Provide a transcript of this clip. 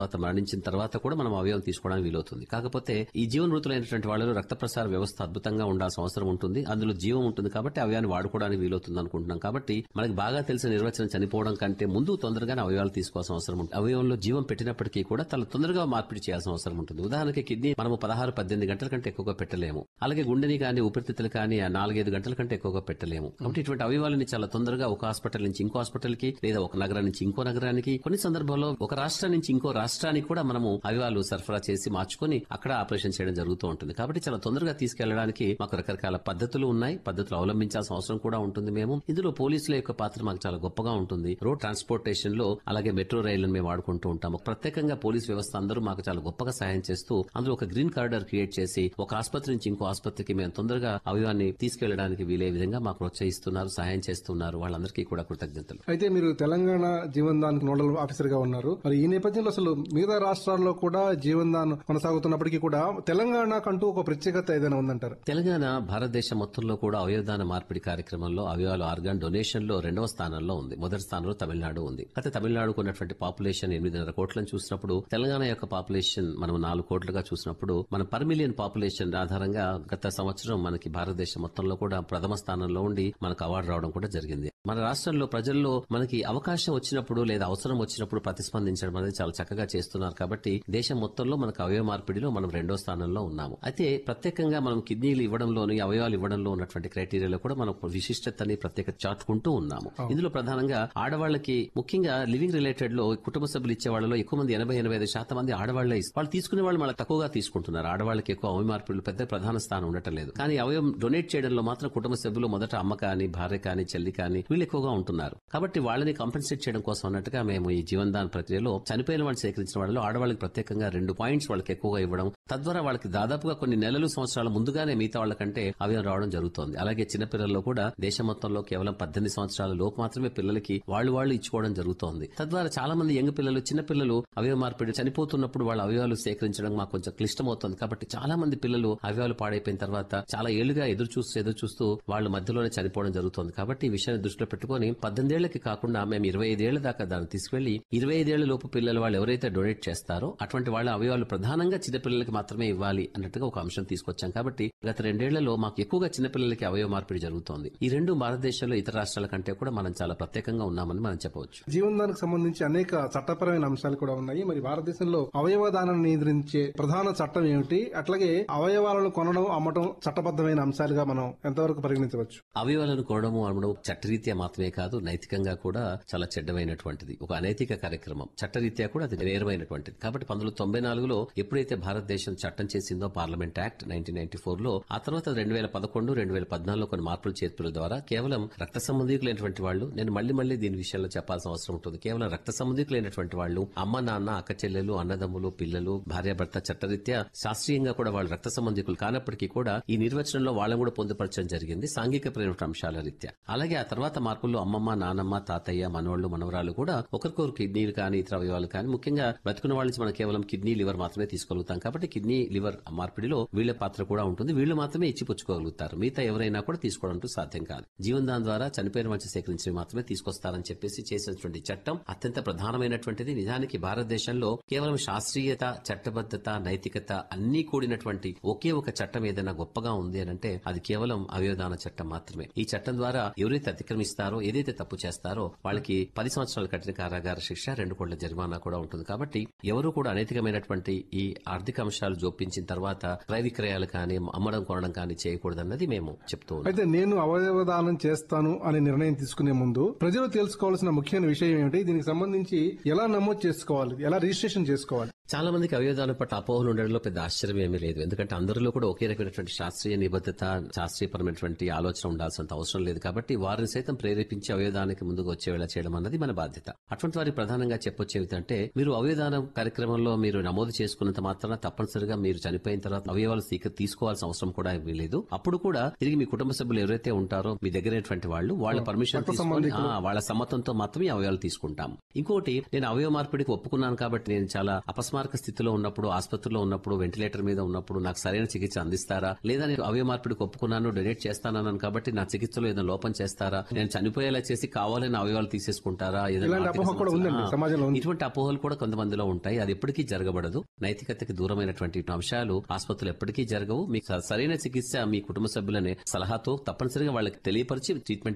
తర్వాత మరణించిన తర్వాత కూడా మనం అవయవం తీసుకోవడానికి వీలవుతుంది కాకపోతే ఈ జీవన ఋతులైనటువంటి వాళ్ళలో రక్త ప్రసార వ్యవస్థ అద్భుతంగా ఉండాల్సిన అవసరం ఉంటుంది అందులో జీవం ఉంటుంది కాబట్టి అవయాన్ని వాడుకోవడానికి వీలవుతుంది అనుకుంటున్నాం కాబట్టి మనకి బాగా తెలిసిన నిర్వచనం చనిపోవడం కంటే ముందు తొందరగానే అవయవాలు తీసుకోవాల్సిన అవసరం ఉంటుంది అవయవంలో జీవం పెట్టినప్పటికీ కూడా చాలా తొందరగా మార్పిడి చేయాల్సిన అవసరం ఉంటుంది ఉదాహరణకి కిడ్నీ మనము పదహారు పద్దెనిమిది గంటల కంటే ఎక్కువగా పెట్టలేము అలాగే గుండెని కానీ ఊపిరితిత్తులు కానీ ఆ నాలుగైదు గంటల కంటే ఎక్కువగా పెట్టలేము కాబట్టి ఇటువంటి అవయవాలని చాలా తొందరగా ఒక హాస్పిటల్ నుంచి ఇంకో హాస్పిటల్ కి లేదా ఒక నగరం నుంచి ఇంకో నగరానికి కొన్ని సందర్భాల్లో ఒక రాష్ట్రం నుంచి ఇంకో రాష్ట్రానికి కూడా మనము అవయవాలు సరఫరా చేసి మార్చుకొని అక్కడ ఆపరేషన్ చేయడం జరుగుతూ ఉంటుంది కాబట్టి చాలా తొందరగా తీసుకెళ్లడానికి మాకు రకరకాల పద్ధతులు ఉన్నాయి పద్ధతులు అవలంబించాల్సిన అవసరం కూడా ఉంటుంది మేము ఇందులో పోలీసుల యొక్క పాత్ర మాకు చాలా గొప్పగా ఉంటుంది రోడ్ ట్రాన్స్పోర్టేషన్ లో అలాగే మెట్రో రైళ్లను మేము వాడుకుంటూ ఉంటాము ప్రత్యేకంగా పోలీస్ వ్యవస్థ అందరూ మాకు చాలా గొప్పగా సహాయం చేస్తూ అందులో ఒక గ్రీన్ కారిడార్ క్రియేట్ చేసి ఒక ఆసుపత్రి నుంచి ఇంకో ఆసుపత్రికి మేము తొందరగా అవయవాన్ని తీసుకెళ్లడానికి వీలే విధంగా మాకు ప్రోత్సహిస్తున్నారు సహాయం చేస్తున్నారు వాళ్ళందరికీ కూడా కృతజ్ఞతలు అయితే మీరు తెలంగాణ జీవన్ దాన్ నోడల్ ఆఫీసర్ గా ఉన్నారు మరి ఈ నేపథ్యంలో అసలు మిగతా రాష్ట్రాల్లో కూడా జీవన్ దాన్ కొనసాగుతున్నప్పటికీ కూడా తెలంగాణకంటూ ఒక ప్రత్యేకత ఏదైనా ఉందంటారు తెలంగాణ భారతదేశం మొత్తంలో కూడా అవయవదాన మార్పిడి కార్యక్రమంలో అవయవాలు ఆర్గాన్ డొనేషన్ లో రెండవ స్థానంలో ఉంది మొదటి స్థానంలో తమిళనాడు ఉంది అయితే తమిళనాడుకు ఉన్నటువంటి పాపులేషన్ ఎనిమిదిన్నర కోట్లను చూసినప్పుడు తెలంగాణ యొక్క పాపులేషన్ మనం నాలుగు కోట్లుగా చూసినప్పుడు మన పర్ మిలియన్ పాపులేషన్ ఆధారంగా గత సంవత్సరం మనకి భారతదేశం మొత్తంలో కూడా ప్రథమ స్థానంలో ఉండి మనకు అవార్డు రావడం కూడా జరిగింది మన రాష్ట్రంలో ప్రజల్లో మనకి అవకాశం వచ్చినప్పుడు లేదా అవసరం వచ్చినప్పుడు ప్రతిస్పందించడం అనేది చాలా చక్కగా చేస్తున్నారు కాబట్టి దేశం మొత్తంలో మనకు అవయవ మార్పిడిలో మనం రెండో స్థానంలో ఉన్నాము అయితే ప్రత్యేకంగా మనం కిడ్నీలు ఇవ్వడంలోని అవయవాలు ఇవ్వడంలో ఉన్నటువంటి క్రైటీరియాలో కూడా మనం విశిష్టతని ప్రత్యేక చాటుకుంటూ ఉన్నాము ఇందులో ప్రధానంగా ఆడవాళ్ళకి ముఖ్యంగా లివింగ్ రిలేటెడ్ లో కుటుంబ సభ్యులు ఇచ్చే వాళ్ళలో ఎక్కువ మంది ఎనభై ఎనభై ఐదు శాతం మంది ఆడవాళ్లే ఇస్తారు. వాళ్ళు తీసుకునే వాళ్ళు మనకు తక్కువగా తీసుకుంటున్నారు ఆడవాళ్ళకి ఎక్కువ అవయ మార్పిడులు పెద్ద ప్రధాన స్థానం ఉండటం లేదు కానీ అవయవం డొనేట్ చేయడంలో మాత్రం కుటుంబ సభ్యులు మొదట అమ్మ కానీ భార్య కానీ చెల్లి కానీ వీళ్ళు ఎక్కువగా ఉంటున్నారు కాబట్టి వాళ్ళని కాంపెన్సేట్ చేయడం కోసం అన్నట్టుగా మేము ఈ జీవన్ దాన్ ప్రక్రియలో చనిపోయిన వాళ్ళు సేకరించిన వాళ్ళలో ఆడవాళ్ళకి ప్రత్యేకంగా రెండు పాయింట్స్ వాళ్ళకి ఎక్కువగా ఇవ్వడం తద్వారా వాళ్ళకి దాదాపుగా కొన్ని నెలలు సంవత్సరాల ముందుగానే మిగతా వాళ్ళకంటే అవయవం రావడం జరుగుతోంది అలాగే చిన్నపిల్లల్లో కూడా దేశం మొత్తంలో కేవలం పద్దెనిమిది సంవత్సరాల లోపు మాత్రమే పిల్లలకి వాళ్ళు వాళ్ళు ఇచ్చుకోవడం జరుగుతోంది తద్వారా చాలా మంది యంగ్ పిల్లలు చిన్న పిల్లలు అవయవ మార్పిడి చనిపోతున్నప్పుడు వాళ్ళ అవయవాలు సేకరించడం మాకు కొంచెం క్లిష్టమవుతుంది కాబట్టి చాలా మంది పిల్లలు అవయవాలు పాడైపోయిన తర్వాత చాలా ఏళ్లుగా ఎదురు చూస్తూ ఎదురు చూస్తూ వాళ్ళ మధ్యలోనే చనిపోవడం జరుగుతుంది కాబట్టి ఈ విషయాన్ని దృష్టిలో పెట్టుకుని పద్దెనిమిదేళ్లకి కాకుండా మేము ఇరవై ఐదేళ్ల దాకా దాన్ని తీసుకెళ్లి ఇరవై ఐదేళ్ల లోపు పిల్లలు వాళ్ళు ఎవరైతే డొనేట్ చేస్తారో అటువంటి వాళ్ళ అవయవాలు ప్రధానంగా చిన్నపిల్లలకి మాత్రమే ఇవ్వాలి అన్నట్టుగా ఒక అంశం తీసుకొచ్చాం కాబట్టి గత రెండేళ్లలో మాకు ఎక్కువగా చిన్నపిల్లలకి అవయవ మార్పిడి జరుగుతోంది ఈ రెండు భారతదేశంలో ఇతర రాష్ట్రాల కంటే కూడా మనం చాలా ప్రత్యేకంగా ఉన్నామని మనం చెప్పవచ్చు జీవన్ దానికి సంబంధించి అనేక చట్టపరమైన అంశాలు కూడా ఉన్నాయి మరి భారతదేశంలో అవయవ దానాన్ని నియంత్రించే ప్రధాన చట్టం ఏమిటి అట్లాగే అవయవాలను కొనడం అమ్మటం చట్టబద్దమైన అంశాలుగా మనం ఎంతవరకు పరిగణించవచ్చు అవయవాలను కొనడము అమ్మడం చట్టరీత్యా మాత్రమే కాదు నైతికంగా కూడా చాలా చెడ్డమైనటువంటిది ఒక అనైతిక కార్యక్రమం చట్టరీత్యా కూడా అది నేరమైనటువంటిది కాబట్టి పంతొమ్మిది తొంభై నాలుగులో ఎప్పుడైతే భారతదేశం చట్టం చేసిందో parliament act nineteen ninety four లో ఆ తర్వాత రెండు వేల పదకొండు రెండు వేల పద్నాలుగులో కొన్ని మార్పులు చేర్పుల ద్వారా కేవలం రక్త సంబంధికులైనటువంటి వాళ్ళు నేను మళ్ళీ మళ్ళీ దీని విషయంలో చెప్పాల్సిన అవసరం ఉంటుంది కేవలం రక్త సంబంధికులైనటువంటి వాళ్ళు అమ్మ నాన్న అక్క చెల్లెలు అన్నదమ్ములు పిల్లలు భార్యాభర్త చట్టరీత్యా శాస్త్రీయంగా కూడా వాళ్ళు రక్త సంబంధికులు కానప్పటికీ కూడా ఈ నిర్వచనంలో వాళ్ళని కూడా పొందుపరచడం జరిగింది సాంఘికపరమైన అంశాల రీత్యా అలాగే ఆ తర్వాత మార్పుల్లో అమ్మమ్మ నానమ్మ తాతయ్య మనవాళ్లు మనవరాలు కూడా ఒకరికొకరు కిడ్నీలు కానీ ఇతర అవయవాలు కానీ ముఖ్యంగా బతుకున్న వాళ్ళ నుంచి మనం కేవలం కిడ్నీ లివర్ మాత్రమే తీసుకోగలుగుతాం కాబట్టి కిడ్నీ లివర్ మార్పిడిలో వీళ్ళ పాత్ర కూడా ఉంటుంది వీళ్ళు మాత్రమే ఇచ్చి పుచ్చుకోగలుగుతారు మిగతా ఎవరైనా కూడా తీసుకోవడం అంటూ సాధ్యం కాదు జీవన్ దాన్ ద్వారా చనిపోయిన మంచి సేకరించినవి మాత్రమే తీసుకొస్తారని చెప్పేసి చేసినటువంటి చట్టం అత్యంత ప్రధానమైనటువంటిది నిజానికి భారతదేశంలో కేవలం శాస్త్రీయత చట్టబద్దత నైతికత అన్ని కూడినటువంటి ఒకే ఒక చట్టం ఏదైనా గొప్పగా ఉంది అని అంటే అది కేవలం అవయవదాన చట్టం మాత్రమే ఈ చట్టం ద్వారా ఎవరైతే అతిక్రమిస్తారో ఏదైతే తప్పు చేస్తారో వాళ్ళకి పది సంవత్సరాల కఠిన కారాగార శిక్ష రెండు కోట్ల జరిమానా కూడా ఉంటుంది కాబట్టి ఎవరు కూడా అనైతికమైనటువంటి ఈ ఆర్థిక అంశాలు జోపించిన తర్వాత క్రయ విక్రయాలు కానీ అమ్మడం కొనడం కానీ చేయకూడదన్నది మేము చెప్తూ ఉన్నాం అయితే నేను అవయవ దానం చేస్తాను అనే నిర్ణయం తీసుకునే ముందు ప్రజలు తెలుసుకోవాల్సిన ముఖ్యమైన విషయం ఏమిటి దీనికి సంబంధించి ఎలా నమోదు చేసుకోవాలి ఎలా రిజిస్ట్రేషన్ చేసుకోవాలి చాలా మందికి అవయవదానం పట్ల అపోహలు ఉండడంలో పెద్ద ఆశ్చర్యం ఏమీ లేదు ఎందుకంటే అందరిలో కూడా ఒకే రకమైనటువంటి శాస్త్రీయ నిబద్ధత శాస్త్రీయపరమైనటువంటి ఆలోచన ఉండాల్సినంత అవసరం లేదు కాబట్టి వారిని సైతం ప్రేరేపించి అవయవదానానికి ముందుకు వచ్చేలా చేయడం అన్నది మన బాధ్యత అటువంటి వారి ప్రధానంగా చెప్పొచ్చేది అంటే మీరు అవయవదానం కార్యక్రమంలో మీరు నమోదు చేసుకున్నంత మాత్రాన తప్పనిసరిగా మీరు చనిపోయిన తర్వాత అవయవాలు సీక తీసుకోవాల్సిన అవసరం కూడా ఏమీ లేదు అప్పుడు కూడా తిరిగి మీ కుటుంబ సభ్యులు ఎవరైతే ఉంటారో మీ దగ్గరైనటువంటి వాళ్ళు వాళ్ళ పర్మిషన్ రక్త తీసుకొని సంబంధికులు. ఆ, వాళ్ళ సమ్మతంతో మాత్రమే అవయవాలు తీసుకుంటాం ఇంకోటి నేను అవయవ మార్పిడికి ఒప్పుకున్నాను కాబట్టి నేను చాలా అపస్మార అపస్మారక స్థితిలో ఉన్నప్పుడు ఆసుపత్రిలో ఉన్నప్పుడు వెంటిలేటర్ మీద ఉన్నప్పుడు నాకు సరైన చికిత్స అందిస్తారా లేదా నేను అవయవ మార్పిడికి ఒప్పుకున్నాను డొనేట్ చేస్తానన్నాను కాబట్టి నా చికిత్సలో ఏదైనా లోపం చేస్తారా నేను చనిపోయేలా చేసి కావాలని అవయవాలు తీసేసుకుంటారా ఏదైనా ఇలాంటి ఆర్థిక అపోహ కూడా సమస్య- ఉందండి ఆ, సమాజంలో ఉంది. ఇటువంటి అపోహలు కూడా కొంతమందిలో ఉంటాయి అది ఎప్పటికీ జరగబడదు నైతికతకి దూరమైనటువంటి అంశాలు ఆసుపత్రులు ఎప్పటికీ జరగవు మీకు సరైన చికిత్స మీ కుటుంబ సభ్యులనే సలహాతో తప్పనిసరిగా వాళ్ళకి తెలియపరిచి ట్రీట్మెంట్